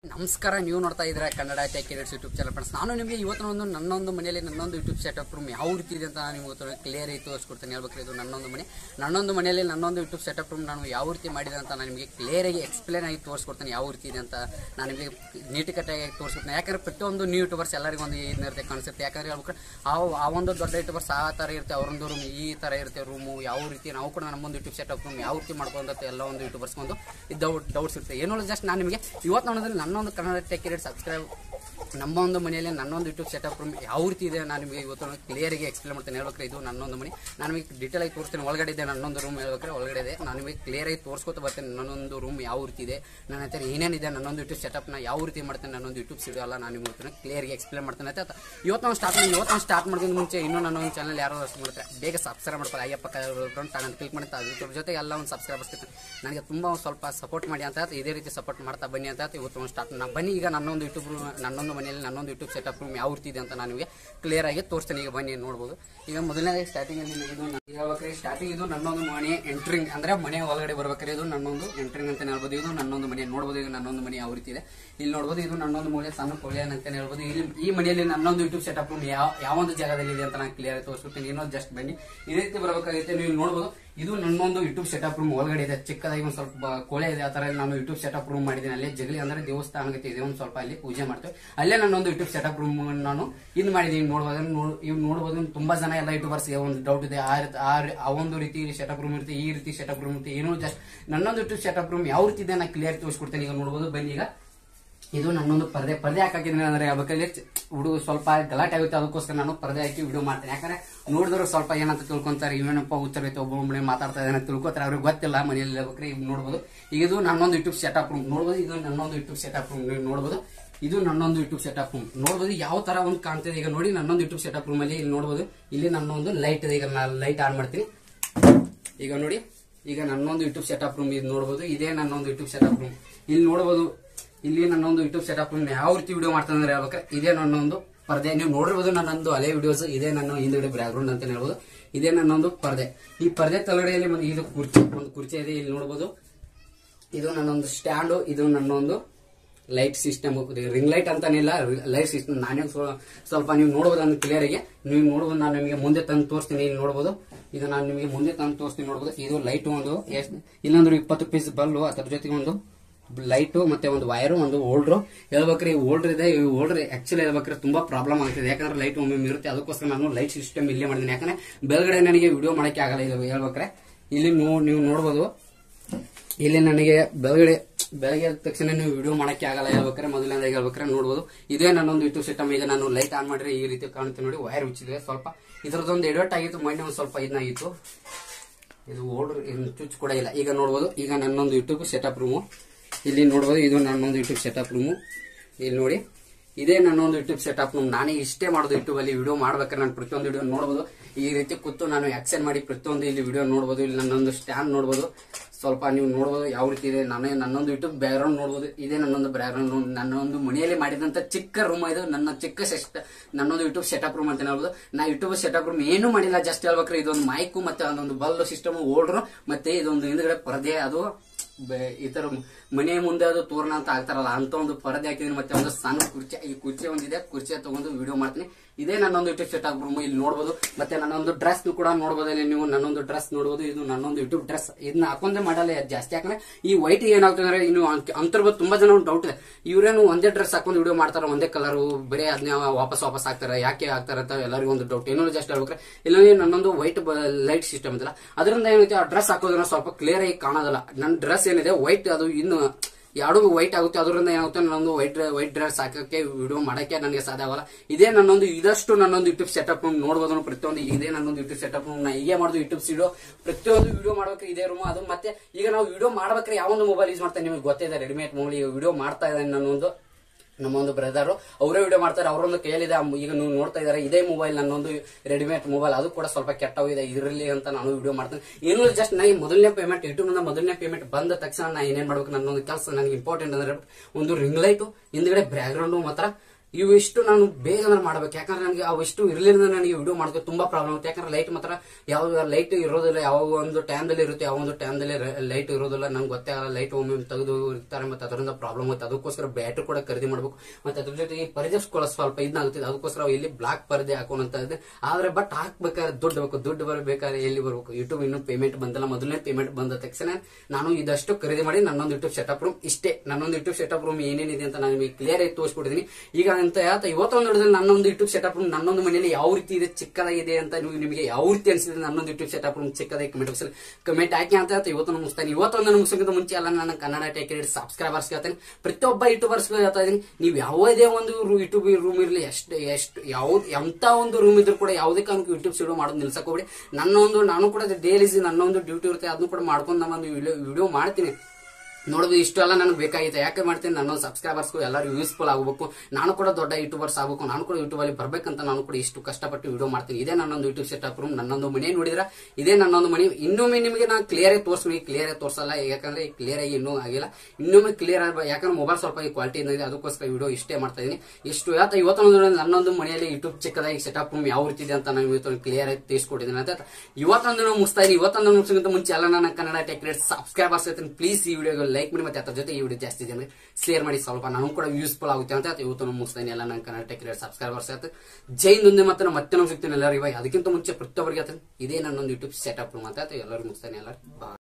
ನಮಸ್ಕಾರ ನೀವು ನೋಡ್ತಾ ಇದ್ರೆ ಕನ್ನಡ ಟೆಕ್ ಕಿರೇಟ್ಸ್ ಯೂಟ್ಯೂಬ್ ಚಾನಲ್ ಫ್ರೆಂಡ್ಸ್ ನಾನು ನಿಮಗೆ ಇವತ್ತು ಒಂದು ನನ್ನೊಂದು ಮನೆಯಲ್ಲಿ ನನ್ನೊಂದು ಯೂಟ್ಯೂಬ್ ಸೆಟಪ್ ರೂಮ್ ಯಾವ ರೀತಿ ಇದೆ ಅಂತ ನಾನು ನಿಮಗೆ ಕ್ಲಿಯರ್ ಆಗಿ ತೋರಿಸ್ಕೊಡ್ತೇನೆ ಹೇಳ್ಬೇಕು ಇದು ನನ್ನೊಂದು ಮನೆ ನನ್ನೊಂದು ಮನೆಯಲ್ಲಿ ನನ್ನೊಂದು ಯೂಟ್ಯೂಬ್ ಸೆಟಪ್ ರೂಮ್ ನಾನು ಯಾವ ರೀತಿ ಮಾಡಿದೆ ಅಂತ ನಾನು ನಿಮಗೆ ಕ್ಲಿಯರ್ ಆಗಿ ಎಕ್ಸ್ಪ್ಲೇನ್ ಆಗಿ ತೋರಿಸ್ಕೊಡ್ತೇನೆ ಯಾವ ರೀತಿ ಇದೆ ಅಂತ ನಾನು ನಿಮಗೆ ನೀಟ್ ಕಟ್ಟಾಗಿ ತೋರಿಸ್ಕೊಡ್ತೇನೆ ಯಾಕಂದ್ರೆ ಪ್ರತಿಯೊಂದು ನ್ಯೂ ಯೂಟ್ಯೂಬರ್ಸ್ ಎಲ್ಲರಿಗೂ ಒಂದು ಇರುತ್ತೆ ಕಾಣಿಸುತ್ತೆ ಯಾಕಂದ್ರೆ ಹೇಳ್ಬೇಕು ಆ ಆ ಒಂದು ದೊಡ್ಡ ಯೂಟ್ಯೂಬರ್ಸ್ ಆ ಥರ ಇರುತ್ತೆ ಅವರೊಂದು ರೂಮ್ ಈ ಥರ ಇರುತ್ತೆ ರೂಮು ಯಾವ ರೀತಿ ನಾವು ಕೂಡ ನಮ್ಮೊಂದು ಯೂಟ್ಯೂಬ್ ಸೆಟಪ್ ರೂಮ್ ಯಾವ ರೀತಿ ಮಾಡ್ಕೊಂಡತ್ತೆ ಎಲ್ಲ ಒಂದು ಯೂಟ್ಯೂಬರ್ಸ್ ಒಂದು ಡೌಟ್ ಡೌಟ್ಸ್ ಇರುತ್ತೆ ಏನೋ ಜಸ್ಟ್ ನಾನು ನಿಮಗೆ ಇವತ್ತು ನೋಡೋದ್ರಲ್ಲಿ ನನ್ನೊಂದು ಕನ್ನಡ ಟೆಕ್ ರೇಟ್ ಸಬ್ಸ್ಕ್ರೈಬ್ ನಮ್ಮ ಒಂದು ಮನೆಯಲ್ಲಿ ನನ್ನೊಂದು ಯೂಟ್ಯೂಬ್ ಸೆಟಪ್ ರೂಮ್ ಯಾವ ರೀತಿ ಇದೆ ನಾನು ನಿಮಗೆ ಇವತ್ತು ಕ್ಲಿಯರ್ ಆಗಿ ಎಕ್ಸ್ಪ್ಲೇನ್ ಮಾಡ್ತೇನೆ ಹೇಳ್ಬೇಕ್ರೆ ಇದು ನನ್ನೊಂದು ಮನೆ ನಾನು ನಿಮಗೆ ಡೀಟೇಲ್ ಆಗಿ ತೋರಿಸ್ತೇನೆ ಒಳಗಡೆ ಇದೆ ನನ್ನೊಂದು ರೂಮ್ ಹೇಳ್ಬೇಕ್ರೆ ಒಳಗಡೆ ಇದೆ ನಾನು ನಿಮಗೆ ಕ್ಲಿಯರ್ ಆಗಿ ತೋರಿಸ್ಕೊತ ಬರ್ತೇನೆ ನನ್ನೊಂದು ರೂಮ್ ಯಾವ ರೀತಿ ಇದೆ ನನ್ನ ಹತ್ರ ಏನೇನಿದೆ ನನ್ನೊಂದು ಯೂಟ್ಯೂಬ್ ಸೆಟಪ್ನ ಯಾವ ರೀತಿ ಮಾಡ್ತೇನೆ ನನ್ನೊಂದು ಯೂಟ್ಯೂಬ್ ಸಿಡಿಯೋ ಅಲ್ಲ ನಾನು ನಿಮಗೆ ಕ್ಲಿಯರ್ ಆಗಿ ಎಕ್ಸ್ಪ್ಲೇನ್ ಮಾಡ್ತೇನೆ ಆಯ್ತಾ ಇವತ್ತು ನಾವು ಸ್ಟಾರ್ಟ್ ಇವತ್ತು ನಾವು ಸ್ಟಾರ್ಟ್ ಮಾಡೋದು ಮುಂಚೆ ಇನ್ನೂ ನನ್ನೊಂದು ಚಾನಲ್ ಯಾರೋ ಅಷ್ಟು ಮಾಡ್ತಾರೆ ಬೇಗ ಸಬ್ಸ್ಕ್ರೈಬ್ ಮಾಡ್ತಾರೆ ಅಯ್ಯಪ್ಪ ತಾನು ಕ್ಲಿಕ್ ಮಾಡ್ತಾ ಅದ್ರ ಜೊತೆ ಎಲ್ಲ ಒಂದು ಸಬ್ಸ್ಕ್ರೈಬ್ ಆಗ್ತೈತೆ ನನಗೆ ತುಂಬ ಒಂದು ಸ್ವಲ್ಪ ಸಪೋರ್ಟ್ ಮಾಡಿ ಅಂತ ಹೇಳ್ತಾ ಇದೇ ರೀತಿ ಸಪೋರ್ಟ್ ಮಾಡ್ತಾ ಬನ್ನಿ ಅಂತ ಹೇಳ್ತಾ ಇವತ್ತು ಒಂದು ಸ್ಟಾರ್ಟ್ ನಾನು ಬನ್ನಿ ಈಗ ನನ್ನೊಂದು ಯೂಟ್ಯೂಬ್ ನನ್ನೊಂದು ಮನೆಯಲ್ಲಿ ನನ್ನೊಂದು ಯೂಟ್ಯೂಬ್ ಸೆಟಪ್ ರೂಮ್ ಯಾವ ರೀತಿ ಇದೆ ಅಂತ ನಾನು ನಿಮಗೆ ಕ್ಲಿಯರ್ ಆಗಿ ತೋರಿಸ್ತೇನೆ ಈಗ ಬನ್ನಿ ನೋಡ್ಬೋದು ಈಗ ಮೊದಲನೇ ಸ್ಟಾರ್ಟಿಂಗ್ ಅಲ್ಲಿ ಇದು ಹೇಳ್ಬೇಕಾದ್ರೆ ಸ್ಟಾರ್ಟಿಂಗ್ ಇದು ನನ್ನೊಂದು ಮನೆ ಎಂಟ್ರಿಂಗ್ ಅಂದ್ರೆ ಮನೆ ಒಳಗಡೆ ಬರ್ಬೇಕಾದ್ರೆ ಇದು ನನ್ನೊಂದು ಎಂಟ್ರಿಂಗ್ ಅಂತ ಹೇಳ್ಬೋದು ಇದು ನನ್ನೊಂದು ಮನೆ ನೋಡ್ಬೋದು ಈಗ ನನ್ನೊಂದು ಮನೆ ಯಾವ ರೀತಿ ಇದೆ ಇಲ್ಲಿ ನೋಡ್ಬೋದು ಇದು ನನ್ನೊಂದು ಮೂಲೆ ಸಣ್ಣ ಕೊಳಿಯನ್ ಅಂತ ಹೇಳ್ಬೋದು ಇಲ್ಲಿ ಈ ಮನೆಯಲ್ಲಿ ನನ್ನೊಂದು ಯೂಟ್ಯೂಬ್ ಸೆಟಪ್ ರೂಮ್ ಯಾವ ಯಾವೊಂದು ಜಾಗದಲ್ಲಿ ಇದೆ ಅಂತ ನಾನು ಕ್ಲಿಯರ್ ಆಗಿ ತೋರಿಸ್ಬಿಡ್ತೀನಿ ಏನೋ ಜಸ್ಟ್ ಬನ್ನಿ ಈ ರೀತಿ ಬರಬೇಕಾಗುತ್ತೆ ನೀವು ನೋಡ್ಬೋದು ಇದು ನನ್ನೊಂದು ಯೂಟ್ಯೂಬ್ ಸೆಟಪ್ ರೂಮ್ ಒಳಗಡೆ ಇದೆ ಚಿಕ್ಕದಾಗಿ ಒಂದು ಸ್ವಲ್ಪ ಕೋಳೆ ಇದೆ ಆ ತರ ನಾನು ಯೂಟ್ಯೂಬ್ ಸೆಟಪ್ ರೂಮ್ ಮಾಡಿದ್ದೀನಿ ಅಲ್ಲೇ ಜಗಲಿ ಅಂದ್ರೆ ದೇವಸ್ಥಾನ ಆಗತ್ತೆ ಇದೆ ಒಂದು ಸ್ವಲ್ಪ ಅಲ್ಲಿ ಪೂಜೆ ಮಾಡ್ತೇವೆ ಅಲ್ಲೇ ನನ್ನೊಂದು ಯೂಟ್ಯೂಬ್ ಸೆಟಪ್ ರೂಮ್ ನಾನು ಇದು ಮಾಡಿದೀನಿ ನೋಡ್ಬೋದು ನೋಡ್ ಇವ್ ನೋಡ್ಬೋದು ತುಂಬಾ ಜನ ಎಲ್ಲ ಯೂಟ್ಯೂಬರ್ಸ್ ಒಂದು ಡೌಟ್ ಇದೆ ಆ ರೀತಿ- ಆ ರೀ- ಆ ಒಂದು ರೀತಿ ಸೆಟಪ್ ರೂಮ್ ಇರುತ್ತೆ ಈ ರೀತಿ ಸೆಟಪ್ ರೂಮ್ ಇರುತ್ತೆ ಏನೋ ಜಸ್ಟ್ ನನ್ನೊಂದು ಯೂಟ್ಯೂಬ್ ಸೆಟಪ್ ರೂಮ್ ಯಾವ ರೀತಿ ಇದೆ ನಾನು ಕ್ಲಿಯರ್ ತೋರಿಸ್ಕೊಡ್ತೇನೆ ಈಗ ನೋಡ್ಬೋದು ಬನ್ನಿ ಈಗ ಇದು ನನ್ನೊಂದು ಪರದೆ ಪರದೆ ಹಾಕಿದ್ದೀನಿ ಅಂದ್ರೆ ಅದಕ್ಕೆ ಹುಡುಗ ಸ್ವಲ್ಪ ಗಲಾಟೆ ಆಗುತ್ತೆ ಅದಕ್ಕೋಸ್ಕರ ನಾನು ಪರದೆ ಹಾಕಿ ವಿಡಿಯೋ ಮಾಡ್ತೇನೆ ಯಾಕಂದ್ರೆ ನೋಡಿದ್ರು ಸ್ವಲ್ಪ ಏನಂತ ತಿಳ್ಕೊಂತಾರೆ ಇವನಪ್ಪ ಹುಚ್ಚರೈತೆ ಒಬ್ಬೊಬ್ಬನೇ ಮಾತಾಡ್ತಾ ಇದ್ದಾನೆ ಅಂತ ತಿಳ್ಕೊತಾರೆ ಅವ್ರಿಗೆ ಗೊತ್ತಿಲ್ಲ ಮನೆಯಲ್ಲಿ ಹೇಳ್ಬೇಕ್ರಿ ಈಗ ನೋಡ್ಬೋದು ಈಗ ಇದು ನನ್ನೊಂದು ಯೂಟ್ಯೂಬ್ ಸೆಟಪ್ ರೂಮ್ ನೋಡ್ಬೋದು ಇದು ನನ್ನೊಂದು ಯೂಟ್ಯೂಬ್ ಸೆಟಪ್ ರೂಮ್ ನೀವು ನೋಡ್ಬೋದು ಇದು ನನ್ನೊಂದು ಯೂಟ್ಯೂಬ್ ಸೆಟಪ್ ರೂಮ್ ನೋಡ್ಬೋದು ಯಾವ ತರ ಒಂದು ಕಾಣ್ತಿದೆ ಈಗ ನೋಡಿ ನನ್ನೊಂದು ಯೂಟ್ಯೂಬ್ ಸೆಟಪ್ ರೂಮ್ ಅಲ್ಲಿ ಇಲ್ಲಿ ನೋಡ್ಬೋದು ಇಲ್ಲಿ ನನ್ನೊಂದು ಲೈಟ್ ಇದೆ ಈಗ ನಾನು ಲೈಟ್ ಆನ್ ಮಾಡ್ತೀನಿ ಈಗ ನೋಡಿ ಈಗ ನನ್ನೊಂದು ಯೂಟ್ಯೂಬ್ ಸೆಟಪ್ ರೂಮ್ ಇದು ನೋಡ್ಬೋದು ಇದೇ ನನ್ನೊಂದು ಯೂಟ್ಯೂಬ್ ಸೆಟಪ್ ರೂಮ್ ಇಲ್ಲಿ ನೋಡ್ಬೋದು ಇಲ್ಲಿ ನನ್ನೊಂದು ಯೂಟ್ಯೂಬ್ ಸೆಟಪ್ ರೂಮ್ ಯಾವ ರೀತಿ ವಿಡಿಯೋ ಮಾಡ್ತಾನೆ ಅಂದ್ರೆ ಹೇಳ್ಬೇಕಾರೆ ಇದೇ ನನ್ನೊಂದು ಪರದೆ ನೀವು ನೋಡಿರ್ಬೋದು ನನ್ನೊಂದು ಹಳೆ ವಿಡಿಯೋಸ್ ಇದೇ ನನ್ನ ಹಿಂದ್ಗಡೆ ಬ್ಯಾಕ್ಗ್ರೌಂಡ್ ಅಂತ ಹೇಳ್ಬೋದು ಇದೇ ನನ್ನೊಂದು ಪರದೆ ಈ ಪರದೆ ತಳಗಡೆಯಲ್ಲಿ ಒಂದು ಇದು ಕುರ್ಚಿ ಒಂದು ಕುರ್ಚಿ ಇದೆ ಇಲ್ಲಿ ನೋಡ್ಬೋದು ಇದು ನನ್ನೊಂದು ಸ್ಟ್ಯಾಂಡು ಇದು ನನ್ನೊಂದು ಲೈಟ್ ಸಿಸ್ಟಮ್ ರಿಂಗ್ ಲೈಟ್ ಅಂತಾನಿಲ್ಲ ಲೈಟ್ ಸಿಸ್ಟಮ್ ನಾನೇ ಸ್ವ- ಸ್ವಲ್ಪ ನೀವು ನೋಡ್ಬೋದು ಅಂದ್ರೆ ಕ್ಲಿಯರ್ ಆಗಿ ನೀವು ನೋಡ್ಬೋದು ನಾನು ನಿಮಗೆ ಮುಂದೆ ತಂದು ತೋರಿಸ್ತೀನಿ ಇಲ್ಲಿ ನೋಡ್ಬೋದು ಇದು ನಾನು ನಿಮಗೆ ಮುಂದೆ ತಂದು ತೋರಿಸ್ತೀನಿ ನೋಡ್ಬೋದು ಇದು ಲೈಟ್ ಒಂದು ಎಷ್ಟು ಇಲ್ಲಂದ್ರೆ ಇಪ್ಪತ್ತು ಪೀಸ್ ಬಲ್ಲು ಅದರ ಜೊತೆಗೆ ಒಂದು ಲೈಟು ಮತ್ತೆ ಒಂದು ವೈರು ಒಂದು ಓಲ್ಡ್ರು ಹೇಳ್ಬೇಕ್ರಿ ಈ ಓಲ್ಡ್ರ್ ಇದೆ ಈ ಓಲ್ಡ್ರ್ ಆಕ್ಚುಲಿ ಹೇಳ್ಬೇಕ್ರೆ ತುಂಬಾ ಪ್ರಾಬ್ಲಮ್ ಆಗ್ತಿದೆ ಯಾಕಂದ್ರೆ ಲೈಟ್ ಒಮ್ಮೆ ಇರುತ್ತೆ ಅದಕ್ಕೋಸ್ಕರ ನಾನು ಲೈಟ್ ಸಿಸ್ಟಮ್ ಇಲ್ಲೇ ಮಾಡಿದ್ದೀನಿ ಯಾಕಂದ್ರೆ ಬೆಳಗಡೆ ನನಗೆ ವಿಡಿಯೋ ಮಾಡಕ್ಕೆ ಆಗಲ್ಲ ಇದು ಹೇಳ್ಬೇಕ್ರೆ ಇಲ್ಲಿ ನೋ- ನೀವು ನೋಡ್ಬೋದು ಇಲ್ಲಿ ನನಗೆ ಬೆಳಗಡೆ ಬೆಳಗ್ಗೆ ಎದ್ದ ತಕ್ಷಣ ನೀವು ವಿಡಿಯೋ ಮಾಡಕ್ಕೆ ಆಗಲ್ಲ ಹೇಳ್ಬೇಕಾರೆ ಮೊದಲನೇದಾಗಿ ಹೇಳ್ಬೇಕಾರೆ ನೋಡ್ಬೋದು ಇದೇ ನನ್ನೊಂದು ಯೂಟ್ಯೂಬ್ ಸಿಸ್ಟಮ್ ಈಗ ನಾನು ಲೈಟ್ ಆನ್ ಮಾಡಿದ್ರೆ ಈ ರೀತಿ ಕಾಣುತ್ತೆ ನೋಡಿ ವೈರ್ ಹುಚ್ಚಿದೆ ಸ್ವಲ್ಪ ಇದ್ರದ್ದೊಂದು ಎಡವಟ್ ಆಗಿತ್ತು ಮೊನ್ನೆ ಒಂದು ಸ್ವಲ್ಪ ಇದಾಗಿತ್ತು ಇದು ಓಲ್ಡ್ ಚುಚ್ ಕೂಡ ಇಲ್ಲ ಈಗ ನೋಡ್ಬೋದು ಈಗ ನನ್ನೊಂದು ಯೂಟ್ಯೂಬ್ ಸೆಟಪ್ ರೂಮು ಇಲ್ಲಿ ನೋಡ್ಬೋದು ಇದು ನನ್ನೊಂದು ಯೂಟ್ಯೂಬ್ ಸೆಟಪ್ ರೂಮು ಇಲ್ಲಿ ನೋಡಿ ಇದೇ ನನ್ನೊಂದು ಯೂಟ್ಯೂಬ್ ಸೆಟಪ್ ರೂಮ್ ನಾನೇ ಇಷ್ಟೇ ಮಾಡೋದು ಯೂಟ್ಯೂಬ್ ಅಲ್ಲಿ ವಿಡಿಯೋ ಮಾಡ್ಬೇಕಾದ್ರೆ ನಾನು ಪ್ರತಿಯೊಂದು ವಿಡಿಯೋ ನೋಡ್ಬೋದು ಈ ರೀತಿ ಕೂತು ನಾನು ಆಕ್ಷನ್ ಮಾಡಿ ಪ್ರತಿಯೊಂದು ಇಲ್ಲಿ ವಿಡಿಯೋ ನೋಡ್ಬೋದು ಇಲ್ಲಿ ನನ್ನೊಂದು ಸ್ಟ್ಯಾಂಡ್ ನೋಡ್ಬೋದು ಸ್ವಲ್ಪ ನೀವು ನೋಡ್ಬೋದು ಯಾವ ರೀತಿ ಇದೆ ನಾನೇ ನನ್ನೊಂದು ಯೂಟ್ಯೂಬ್ ಬ್ಯಾಕ್ಗ್ರೌಂಡ್ ನೋಡ್ಬೋದು ಇದೇ ನನ್ನೊಂದು ಬ್ಯಾಕ್ಗ್ರೌಂಡ್ ನನ್ನೊಂದು ಮನೆಯಲ್ಲಿ ಮಾಡಿದಂತ ಚಿಕ್ಕ ರೂಮ್ ಇದು ನನ್ನ ಚಿಕ್ಕ ಸೆಸ್ಟ್ ನನ್ನೊಂದು ಯೂಟ್ಯೂಬ್ ಸೆಟಪ್ ರೂಮ್ ಅಂತ ಹೇಳ್ಬೋದು ನಾ ಯೂಟ್ಯೂಬ್ ಸೆಟಪ್ ರೂಮ್ ಏನು ಮಾಡಿಲ್ಲ ಜಸ್ಟ್ ಹೇಳ್ಬೇಕ್ರೆ ಇದೊಂದು ಮೈಕು ಮತ್ತೆ ಅದೊಂದು ಬಲ್ ಸಿಸ್ಟಮ್ ಓಲ್ಡ್ರು ಮತ್ತೆ ಇದೊಂದು ಹಿಂದ್ಗಡೆ ಪರದೆ ಅದು ಬೆ- ಈ ತರ ಮನೆ ಮುಂದೆ ಅದು ತೋರಣ ಅಂತ ಆಗ್ತಾರಲ್ಲ ಅಂತ ಒಂದು ಪರದೆ ಹಾಕಿದೀನಿ ಮತ್ತೆ ಒಂದು ಸಣ್ಣ ಕುರ್ಚಿ ಈ ಕುರ್ಚಿ ಒಂದಿದೆ ಕುರ್ಚಿ ತಗೊಂಡು ವಿಡಿಯೋ ಮಾಡ್ತೀನಿ ಇದೇ ನನ್ನೊಂದು ಯೂಟ್ಯೂಬ್ ಸೆಟಪ್ ರೂಮ್ ಇಲ್ಲಿ ನೋಡ್ಬೋದು ಮತ್ತೆ ನನ್ನೊಂದು ಡ್ರೆಸ್ ಕೂಡ ನೋಡ್ಬೋದು ಇಲ್ಲಿ ನೀವು ನನ್ನೊಂದು ಡ್ರೆಸ್ ನೋಡ್ಬೋದು ಇದು ನನ್ನೊಂದು ಯೂಟ್ಯೂಬ್ ಡ್ರೆಸ್ ಇದನ್ನ ಹಾಕೊಂಡೇ ಮಾಡಲ್ಲ ಜಾಸ್ತಿ ಯಾಕಂದ್ರೆ ಈ ವೈಟ್ ಏನಾಗ್ತದೆ ಅಂದ್ರೆ ಇನ್ನು ಅಂತರ್ಬೋದು ತುಂಬಾ ಜನ ಡೌಟ್ ಇದೆ ಇವ್ರೇನು ಒಂದೇ ಡ್ರೆಸ್ ಹಾಕೊಂಡು ವಿಡಿಯೋ ಮಾಡ್ತಾರ ಒಂದೇ ಕಲರ್ ಬರೀ ಅದನ್ನ ವಾಪಸ್ ವಾಪಸ್ ಹಾಕ್ತಾರೆ ಯಾಕೆ ಹಾಕ್ತಾರೆ ಅಂತ ಎಲ್ಲರಿಗೂ ಒಂದು ಡೌಟ್ ಏನೋ ಜಸ್ಟ್ ಹೇಳ್ಬೇಕ್ರೆ ಇಲ್ಲ ನನ್ನೊಂದು ವೈಟ್ ಲೈಟ್ ಸಿಸ್ಟಮ್ ಇದಲ್ಲ ಅದರಿಂದ ಏನೈತೆ ಆ ಡ್ರೆಸ್ ಹಾಕೋದ್ರಿಂದ ಸ್ವಲ್ಪ ಕ್ಲಿಯರ್ ಆಗಿ ಕಾಣೋದಿಲ್ಲ ನನ್ನ ಡ್ರೆಸ್ ಏನಿದೆ ವೈಟ್ ಅದು ಇನ್ನು ಎರಡು ವೈಟ್ ಆಗುತ್ತೆ ಅದರಿಂದ ಏನಾಗುತ್ತೆ ನನ್ನೊಂದು ವೈಟ್ ವೈಟ್ ಡ್ರೆಸ್ ಹಾಕಕ್ಕೆ ವಿಡಿಯೋ ಮಾಡಕ್ಕೆ ನನಗೆ ಸಾಧ್ಯ ಆಗಲ್ಲ ಇದೇ ನನ್ನೊಂದು ಇದಷ್ಟು ನನ್ನೊಂದು ಯೂಟ್ಯೂಬ್ ಸೆಟಪ್ ರೂಮ್ ನೋಡ್ಬೋದು ನಾವು ಪ್ರತಿಯೊಂದು ಇದೇ ನನ್ನೊಂದು ಯೂಟ್ಯೂಬ್ ಸೆಟಪ್ ರೂಮ್ ನಾ ಹೀಗೆ ಮಾಡೋದು ಯೂಟ್ಯೂಬ್ ವಿಡಿಯೋ ಪ್ರತಿಯೊಂದು ವಿಡಿಯೋ ಮಾಡ್ಬೇಕು ಇದೇ ರೂಮ್ ಅದು ಮತ್ತೆ ಈಗ ನಾವು ವಿಡಿಯೋ ಮಾಡ್ಬೇಕಾದ್ರೆ ಯಾವೊಂದು ಮೊಬೈಲ್ ಯೂಸ್ ಮಾಡ್ತಾರೆ ನಿಮಗೆ ಗೊತ್ತಿದೆ ರೆಡಿಮೇಡ್ ಮೊಬೈಲ್ ವಿಡಿಯೋ ಮಾಡ್ತಾ ಇದ್ದಾನೆ ನನ್ನೊಂದು ನಮ್ಮೊಂದು ಬ್ರದರ್ ಅವರೇ ವಿಡಿಯೋ ಮಾಡ್ತಾರೆ ಅವರೊಂದು ಕೈಯಲ್ಲಿದೆ ಆ ಈಗ ನೀವು ನೋಡ್ತಾ ಇದ್ದಾರೆ ಇದೇ ಮೊಬೈಲ್ ನನ್ನೊಂದು ರೆಡಿಮೇಡ್ ಮೊಬೈಲ್ ಅದು ಕೂಡ ಸ್ವಲ್ಪ ಕೆಟ್ಟವಿದೆ ಇರಲಿ ಅಂತ ನಾನು ವಿಡಿಯೋ ಮಾಡ್ತೇನೆ ಏನೂ ಜಸ್ಟ್ ನನಗೆ ಮೊದಲನೇ ಪೇಮೆಂಟ್ ಯೂಟ್ಯೂಬ್ ನಿಂದ ಮೊದಲನೇ ಪೇಮೆಂಟ್ ಬಂದ ತಕ್ಷಣ ನಾ ಏನೇನ್ ಮಾಡ್ಬೇಕು ನನ್ನೊಂದು ಕೆಲಸ ನನಗೆ ಇಂಪಾರ್ಟೆಂಟ್ ಅಂದ್ರೆ ಒಂದು ರಿಂಗ್ ಲೈಟು ಹಿಂದ್ಗಡೆ ಬ್ಯಾಕ್ಗ್ರೌಂಡ್ ಮಾತ್ರ ಇವಿಷ್ಟು ನಾನು ಬೇಗ ಅಂದ್ರೆ ಮಾಡ್ಬೇಕು ಯಾಕಂದ್ರೆ ನನಗೆ ಅವಿಷ್ಟು ಇರಲಿಲ್ಲ ನನಗೆ ವಿಡಿಯೋ ಮಾಡೋದು ತುಂಬಾ ಪ್ರಾಬ್ಲಮ್ ಆಗುತ್ತೆ ಯಾಕಂದ್ರೆ ಲೈಟ್ ಮಾತ್ರ ಯಾವ ಲೈಟ್ ಇರೋದಿಲ್ಲ ಯಾವ ಒಂದು ಟೈಮ್ದಲ್ಲಿ ಇರುತ್ತೆ ಯಾವ ಒಂದು ಟೈಮ್ದಲ್ಲಿ ಲೈಟ್ ಇರೋದಿಲ್ಲ ನಂಗೆ ಗೊತ್ತೇ ಆಗಲ್ಲ ಲೈಟ್ ಒಮ್ಮೆ ತೆಗೆದು ಇರ್ತಾರೆ ಮತ್ತೆ ಅದರಿಂದ ಪ್ರಾಬ್ಲಮ್ ಆಗುತ್ತೆ ಅದಕ್ಕೋಸ್ಕರ ಬ್ಯಾಟ್ರಿ ಕೂಡ ಖರೀದಿ ಮಾಡಬೇಕು ಮತ್ತೆ ಅದ್ರ ಜೊತೆಗೆ ಪರಿಚಯಿಸ್ಕೊಳ್ಳೋ ಸ್ವಲ್ಪ ಇದಾಗುತ್ತೆ ಅದಕ್ಕೋಸ್ಕರ ಇಲ್ಲಿ ಬ್ಲಾಕ್ ಪರದೆ ಹಾಕೋಣಂತ ಇದೆ ಆದ್ರೆ ಬಟ್ ಹಾಕ್ಬೇಕಾದ್ರೆ ದುಡ್ಡು ಬೇಕು ದುಡ್ಡು ಬರಬೇಕಾದ್ರೆ ಎಲ್ಲಿ ಬರ್ಬೇಕು ಯೂಟ್ಯೂಬ್ ಇನ್ನೂ ಪೇಮೆಂಟ್ ಬಂದಿಲ್ಲ ಮೊದಲನೇ ಪೇಮೆಂಟ್ ಬಂದ ತಕ್ಷಣ ನಾನು ಇದಷ್ಟು ಖರೀದಿ ಮಾಡಿ ನನ್ನೊಂದು ಯೂಟ್ಯೂಬ್ ಸೆಟಪ್ ರೂಮ್ ಇಷ್ಟೇ ನನ್ನೊಂದು ಯೂಟ್ಯೂಬ್ ಸೆಟಪ್ ರೂಮ್ ಏನೇನಿದೆ ಅಂತ ನಾನು ನಿಮಗೆ ಕ್ಲಿಯರ್ ಆಗಿ ತೋರಿಸ್ಕೊಡಿದ್ದೀನಿ ಈಗ ಅಂತ ಯಾತ ಇವತ್ತೊಂದು ನೋಡಿದ್ರೆ ನನ್ನೊಂದು ಯೂಟ್ಯೂಬ್ ಸೆಟಪ್ ರೂಮ್ ನನ್ನೊಂದು ಮನೆಯಲ್ಲಿ ಯಾವ ರೀತಿ ಇದೆ ಚಿಕ್ಕದಾಗಿದೆ ಅಂತ ನೀವು ನಿಮಗೆ ಯಾವ ರೀತಿ ಅನಿಸಿದೆ ನನ್ನೊಂದು ಯೂಟ್ಯೂಬ್ ಸೆಟಪ್ ರೂಮ್ ಚಿಕ್ಕದಾಗಿ ಕಮೆಂಟ್ ಬಾಕ್ಸಲ್ಲಿ ಕಮೆಂಟ್ ಹಾಕಿ ಅಂತ ಹೇಳ್ತಾ ಇವತ್ತು ಮುಗಿಸ್ತಾನೆ ಇವತ್ತೊಂದು ಮುಗಿಸೋಕ್ಕಿಂತ ಮುಂಚೆ ಎಲ್ಲ ನನ್ನ ಕನ್ನಡ ಟೇಕ್ ಸಬ್ಸ್ಕ್ರೈಬರ್ಸ್ ಹೇಳ್ತೇನೆ ಪ್ರತಿಯೊಬ್ಬ ಯೂಟ್ಯೂಬರ್ಸ್ ಹೇಳ್ತಾ ಇದೀನಿ ನೀವು ಯಾವುದೇ ಒಂದು ಯೂಟ್ಯೂಬ್ ರೂಮ್ ಇರಲಿ ಎಷ್ಟು ಎಷ್ಟು ಯಾವ್ದು ಎಂತ ಒಂದು ರೂಮ್ ಇದ್ರೂ ಕೂಡ ಯಾವುದೇ ಕಾರಣಕ್ಕೂ ಯೂಟ್ಯೂಬ್ ವಿಡಿಯೋ ಮಾಡೋದು ನಿಲ್ಸಕ್ ಹೋಗ್ಬೇಡಿ ನನ್ನೊಂದು ನಾನು ಕೂಡ ಡೈಲಿ ನನ್ನೊಂದು ಡ್ಯೂಟಿ ಇರುತ್ತೆ ಅದನ್ನು ಕೂಡ ಮಾಡ್ಕೊಂಡು ನಾನು ವಿಡಿಯೋ ಮಾಡ್ತೀನಿ ನೋಡೋದು ಇಷ್ಟೆಲ್ಲ ನನಗೆ ಬೇಕಾಗಿತ್ತು ಯಾಕೆ ಮಾಡ್ತೀನಿ ನನ್ನ ಸಬ್ಸ್ಕ್ರೈಬರ್ಸ್ಗೂ ಎಲ್ಲರೂ ಯೂಸ್ಫುಲ್ ಆಗಬೇಕು ನಾನು ಕೂಡ ದೊಡ್ಡ ಯೂಟ್ಯೂಬರ್ಸ್ ಆಗಬೇಕು ನಾನು ಕೂಡ ಯೂಟ್ಯೂಬ್ ಅಲ್ಲಿ ಬರ್ಬೇಕಂತ ನಾನು ಕೂಡ ಇಷ್ಟು ಕಷ್ಟಪಟ್ಟು ವಿಡಿಯೋ ಮಾಡ್ತೀನಿ ಇದೇ ನನ್ನೊಂದು ಯೂಟ್ಯೂಬ್ ಸೆಟಪ್ ರೂಮ್ ನನ್ನೊಂದು ಮನೆ ನೋಡಿದ್ರೆ ಇದೇ ನನ್ನೊಂದು ಮನೆ ಇನ್ನೊಮ್ಮೆ ನಿಮಗೆ ನಾನು ಕ್ಲಿಯರ್ ಆಗಿ ತೋರಿಸ್ತೀನಿ ಕ್ಲಿಯರ್ ಆಗಿ ತೋರಿಸಲ್ಲ ಯಾಕಂದ್ರೆ ಕ್ಲಿಯರ್ ಆಗಿ ಇನ್ನೂ ಆಗಿಲ್ಲ ಇನ್ನೊಮ್ಮೆ ಕ್ಲಿಯರ್ ಆಗಿ ಯಾಕಂದ್ರೆ ಮೊಬೈಲ್ ಸ್ವಲ್ಪ ಕ್ವಾಲಿಟಿ ಇದೆ ಅದಕ್ಕೋಸ್ಕರ ವಿಡಿಯೋ ಇಷ್ಟೇ ಮಾಡ್ತಾ ಇದೀನಿ ಇಷ್ಟು ಯಾತ ಇವತ್ತೊಂದು ನನ್ನೊಂದು ಮನೆಯಲ್ಲಿ ಯೂಟ್ಯೂಬ್ ಚಿಕ್ಕದಾಗಿ ಸೆಟಪ್ ರೂಮ್ ಯಾವ ರೀತಿ ಇದೆ ಅಂತ ನಾನು ಇವತ್ತು ಕ್ಲಿಯರ್ ಆಗಿ ತಿಳಿಸ್ಕೊಟ್ಟಿದ್ದೀನಿ ಅಂತ ಇವತ್ತೊಂದು ನಾವು ಮುಗಿಸ್ತಾ ಇದೀನಿ ಇವತ್ತೊಂದು ಮುಗಿಸೋಕ್ಕಿಂತ ಮುಂಚೆ ಎಲ್ಲ ನನ್ನ ಕನ್ನಡ ಟೆಕ್ನೇಟ್ ಸಬ್ಸ್ಕ್ರೈಬರ್ಸ್ ಇರ್ತೀನಿ ಪ್ಲೀಸ್ ಈ ವಿಡಿಯೋಗೆ ಲೈಕ್ ಮಾಡಿ ಮತ್ತೆ ಅದ್ರ ಜೊತೆ ಈ ವಿಡಿಯೋ ಜಾಸ್ತಿ ಜನ ಶೇರ್ ಮಾಡಿ ಸ್ವಲ್ಪ ನಾನು ಕೂಡ ಯೂಸ್ಫುಲ್ ಆಗುತ್ತೆ ಅಂತ ಇವತ್ತು ನಾನು ಮುಗಿಸ್ತಾ ಇದೀನಿ ಎಲ್ಲ ನನ್ನ ಕನ್ನಡ ಟೆಕ್ನೇಟ್ ಸಬ್ಸ್ಕ್ರೈಬರ್ಸ್ ಆಯ್ತು ಜೈನ್ ಒಂದೇ ಮತ್ತೆ ನಾನು ಮತ್ತೆ ನಾವು ಸಿಗ್ತೀನಿ ಎಲ್ಲರೂ ಇವಾಗ ಅದಕ್ಕಿಂತ ಮುಂಚೆ ಪ್ರತಿಯೊಬ್ಬರಿಗೆ ಇದೇ ನನ್ನೊಂದು ಯೂಟ್ಯೂಬ್ ಸೆಟಪ್ ರೂಮ್ ಅಂತ ಎಲ್ಲರೂ ಮುಗಿಸ್ತಾನೆ ಎಲ್ಲರೂ ಬಾ